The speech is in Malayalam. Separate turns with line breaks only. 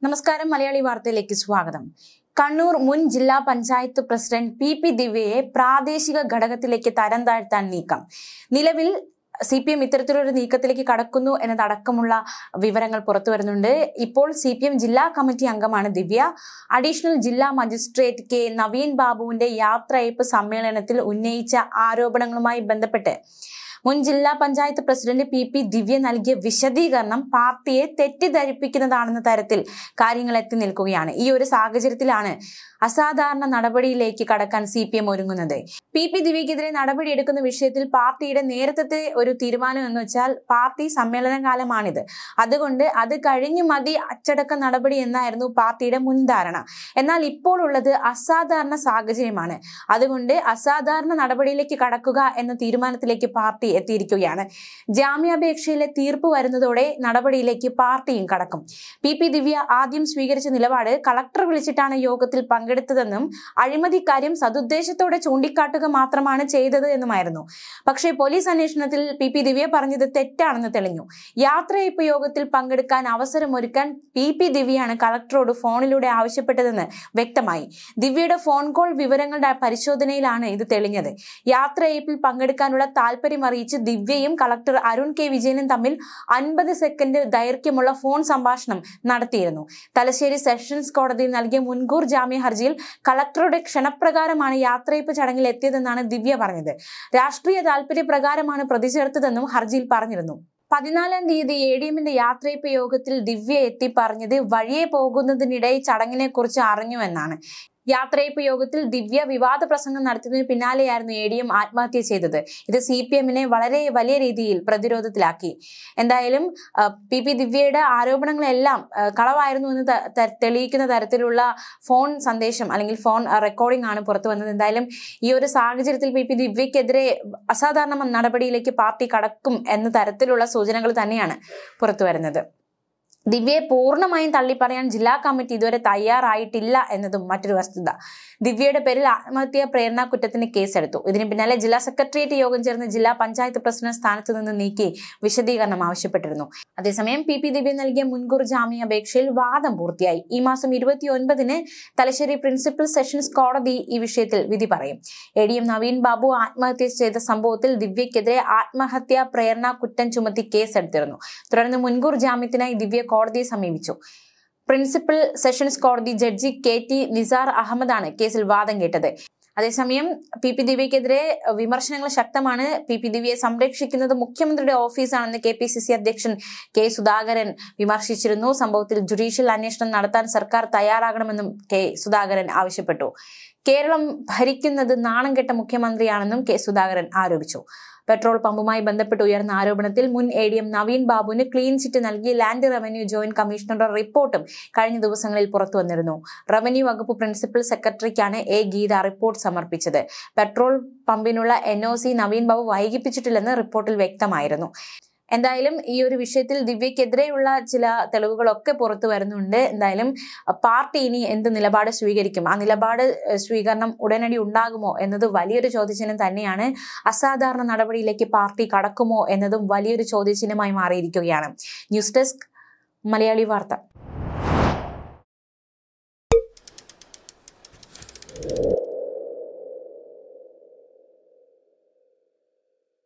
നമസ്കാരം മലയാളി വാർത്തയിലേക്ക് സ്വാഗതം കണ്ണൂർ മുൻ ജില്ലാ പഞ്ചായത്ത് പ്രസിഡന്റ് പി പി ദിവ്യയെ പ്രാദേശിക ഘടകത്തിലേക്ക് തരം താഴ്ത്താൻ നീക്കം നിലവിൽ സി പി എം ഇത്തരത്തിലൊരു നീക്കത്തിലേക്ക് കടക്കുന്നു എന്നതടക്കമുള്ള വിവരങ്ങൾ പുറത്തു വരുന്നുണ്ട് ഇപ്പോൾ സി പി എം ജില്ലാ കമ്മിറ്റി അംഗമാണ് ദിവ്യ അഡീഷണൽ ജില്ലാ മജിസ്ട്രേറ്റ് കെ നവീൻ ബാബുവിന്റെ യാത്രയയപ്പ് സമ്മേളനത്തിൽ ഉന്നയിച്ച ആരോപണങ്ങളുമായി ബന്ധപ്പെട്ട് മുൻ ജില്ലാ panchayat president P P Divya നൽകിയ വിശദീകരണം പാർട്ടിയെ തെറ്റിദ്ധരിപ്പിക്കുന്നതാണെന്ന തരത്തിൽ കാര്യങ്ങൾ എത്തി നിൽക്കുകയാണ് ഈ ഒരു സാഹചര്യത്തിലാണ് അസാധാരണ നടപടിയിലേക്ക് കടക്കാൻ സി പി എം ഒരുങ്ങുന്നത് പി പി ദിവ്യക്കെതിരെ നടപടിയെടുക്കുന്ന വിഷയത്തിൽ പാർട്ടിയുടെ നേരത്തെ ഒരു തീരുമാനം എന്ന് വെച്ചാൽ പാർട്ടി സമ്മേളന കാലമാണിത് അതുകൊണ്ട് അത് കഴിഞ്ഞു മതി അച്ചടക്ക നടപടി എന്നായിരുന്നു പാർട്ടിയുടെ മുൻധാരണ എന്നാൽ ഇപ്പോൾ ഉള്ളത് അസാധാരണ സാഹചര്യമാണ് അതുകൊണ്ട് അസാധാരണ നടപടിയിലേക്ക് കടക്കുക എന്ന തീരുമാനത്തിലേക്ക് പാർട്ടി എത്തിയിരിക്കുകയാണ് ജാമ്യാപേക്ഷയിലെ തീർപ്പ് വരുന്നതോടെ നടപടിയിലേക്ക് പാർട്ടിയും കടക്കും പി പി ദിവ്യ ആദ്യം സ്വീകരിച്ച നിലപാട് കളക്ടർ വിളിച്ചിട്ടാണ് യോഗത്തിൽ പങ്കെടുത്തതെന്നും അഴിമതിക്കാര്യം സതുദ്ദേശത്തോടെ ചൂണ്ടിക്കാട്ടുക മാത്രമാണ് ചെയ്തത് എന്നുമായിരുന്നു പക്ഷേ പോലീസ് അന്വേഷണത്തിൽ പി പി ദിവ്യ പറഞ്ഞത് തെറ്റാണെന്ന് തെളിഞ്ഞു യാത്രയയപ്പ് യോഗത്തിൽ പങ്കെടുക്കാൻ അവസരമൊരുക്കാൻ പി പി ദിവ്യയാണ് കളക്ടറോട് ഫോണിലൂടെ ആവശ്യപ്പെട്ടതെന്ന് വ്യക്തമായി ദിവ്യയുടെ ഫോൺ കോൾ വിവരങ്ങളുടെ പരിശോധനയിലാണ് ഇത് തെളിഞ്ഞത് യാത്രയയപ്പിൽ പങ്കെടുക്കാനുള്ള താല്പര്യം അറിയിച്ച് ദിവ്യയും കളക്ടർ അരുൺ കെ വിജയനും തമ്മിൽ അൻപത് സെക്കൻഡ് ദൈർഘ്യമുള്ള ഫോൺ സംഭാഷണം നടത്തിയിരുന്നു തലശ്ശേരി സെഷൻസ് കോടതിയിൽ നൽകിയ മുൻകൂർ ജാമ്യ ഹർജിയിൽ കളക്ടറുടെ ക്ഷണപ്രകാരമാണ് യാത്രയപ്പ് ചടങ്ങിൽ എത്തിയതെന്നാണ് ദിവ്യ പറഞ്ഞത് രാഷ്ട്രീയ താല്പര്യപ്രകാരമാണ് പ്രതി ചേർത്തതെന്നും ഹർജിയിൽ പറഞ്ഞിരുന്നു പതിനാലാം തീയതി എ ഡി എമ്മിന്റെ യാത്രയപ്പ് യോഗത്തിൽ ദിവ്യ എത്തി പറഞ്ഞത് വഴിയെ പോകുന്നതിനിടെ ചടങ്ങിനെ കുറിച്ച് അറിഞ്ഞു എന്നാണ് യാത്രയപ്പ് യോഗത്തിൽ ദിവ്യ വിവാദ പ്രസംഗം നടത്തിയതിന് പിന്നാലെയായിരുന്നു എ ഡി എം ആത്മഹത്യ ചെയ്തത് ഇത് സി പി എമ്മിനെ വളരെ വലിയ രീതിയിൽ പ്രതിരോധത്തിലാക്കി എന്തായാലും ആ, പി പി ദിവ്യയുടെ ആരോപണങ്ങളെല്ലാം ആ, കളവായിരുന്നു എന്ന് ത- ത- തെളിയിക്കുന്ന തരത്തിലുള്ള ഫോൺ സന്ദേശം അല്ലെങ്കിൽ ഫോൺ റെക്കോർഡിംഗ് ആണ് പുറത്തു വന്നത് എന്തായാലും ഈ ഒരു സാഹചര്യത്തിൽ പി പി ദിവ്യക്കെതിരെ അസാധാരണ നടപടിയിലേക്ക് പാർട്ടി കടക്കും എന്ന തരത്തിലുള്ള സൂചനകൾ തന്നെയാണ് പുറത്തു വരുന്നത് ദിവ്യയെ പൂർണ്ണമായും തള്ളിപ്പറയാൻ ജില്ലാ കമ്മിറ്റി ഇതുവരെ തയ്യാറായിട്ടില്ല എന്നതും മറ്റൊരു വസ്തുത ദിവ്യയുടെ പേരിൽ ആത്മഹത്യാ പ്രേരണ കുറ്റത്തിന് കേസെടുത്തു ഇതിന് പിന്നാലെ ജില്ലാ സെക്രട്ടേറിയറ്റ് യോഗം ചേർന്ന് ജില്ലാ പഞ്ചായത്ത് പ്രസിഡന്റ് സ്ഥാനത്ത് നിന്ന് നീക്കി വിശദീകരണം ആവശ്യപ്പെട്ടിരുന്നു അതേസമയം പി പി ദിവ്യ നൽകിയ മുൻകൂർ ജാമ്യാപേക്ഷയിൽ വാദം പൂർത്തിയായി ഈ മാസം ഇരുപത്തി ഒൻപതിന് തലശ്ശേരി പ്രിൻസിപ്പൽ സെഷൻസ് കോടതി ഈ വിഷയത്തിൽ വിധി പറയും A D M Naveen Babu ആത്മഹത്യ ചെയ്ത സംഭവത്തിൽ ദിവ്യക്കെതിരെ ആത്മഹത്യാ പ്രേരണ കുറ്റം ചുമത്തി കേസെടുത്തിരുന്നു തുടർന്ന് മുൻകൂർ ജാമ്യത്തിനായി ദിവ്യ കോടതിയെ സമീപിച്ചു പ്രിൻസിപ്പൽ സെഷൻസ് കോടതി ജഡ്ജി കെ ടി നിസാർ അഹമ്മദാണ് കേസിൽ വാദം കേട്ടത് അതേസമയം പി പി ദിവ്യക്കെതിരെ വിമർശനങ്ങൾ ശക്തമാണ് പി പി ദിവ്യയെ സംരക്ഷിക്കുന്നത് മുഖ്യമന്ത്രിയുടെ ഓഫീസാണെന്ന് കെ പി സി സി അധ്യക്ഷൻ കെ സുധാകരൻ വിമർശിച്ചിരുന്നു സംഭവത്തിൽ ജുഡീഷ്യൽ അന്വേഷണം നടത്താൻ സർക്കാർ തയ്യാറാകണമെന്നും കെ സുധാകരൻ ആവശ്യപ്പെട്ടു കേരളം ഭരിക്കുന്നത് നാണം കെട്ട മുഖ്യമന്ത്രിയാണെന്നും കെ സുധാകരൻ ആരോപിച്ചു പെട്രോൾ പമ്പുമായി ബന്ധപ്പെട്ട് ഉയർന്ന ആരോപണത്തിൽ മുൻ എ ഡി എം നവീൻ ബാബുവിന് ക്ലീൻ ചിറ്റ് നൽകി ലാൻഡ് റവന്യൂ ജോയിന്റ് കമ്മീഷണറുടെ റിപ്പോർട്ടും കഴിഞ്ഞ ദിവസങ്ങളിൽ പുറത്തു വന്നിരുന്നു റവന്യൂ വകുപ്പ് പ്രിൻസിപ്പൽ സെക്രട്ടറിക്കാണ് എ ഗീത റിപ്പോർട്ട് സമർപ്പിച്ചത് പെട്രോൾ പമ്പിനുള്ള N O C Naveen Babu വൈകിപ്പിച്ചിട്ടില്ലെന്ന് റിപ്പോർട്ടിൽ വ്യക്തമായിരുന്നു എന്തായാലും ഈ ഒരു വിഷയത്തിൽ ദിവ്യക്കെതിരെയുള്ള ചില തെളിവുകളൊക്കെ പുറത്തു വരുന്നുണ്ട് എന്തായാലും അഹ് പാർട്ടി ഇനി എന്ത് നിലപാട് സ്വീകരിക്കും ആ നിലപാട് അഹ് സ്വീകരണം ഉടനടി ഉണ്ടാകുമോ എന്നത് വലിയൊരു ചോദ്യചിഹ്നം തന്നെയാണ് അസാധാരണ നടപടിയിലേക്ക് പാർട്ടി കടക്കുമോ എന്നതും വലിയൊരു ചോദ്യചിഹ്നമായി മാറിയിരിക്കുകയാണ് ന്യൂസ് ഡെസ്ക് മലയാളി വാർത്ത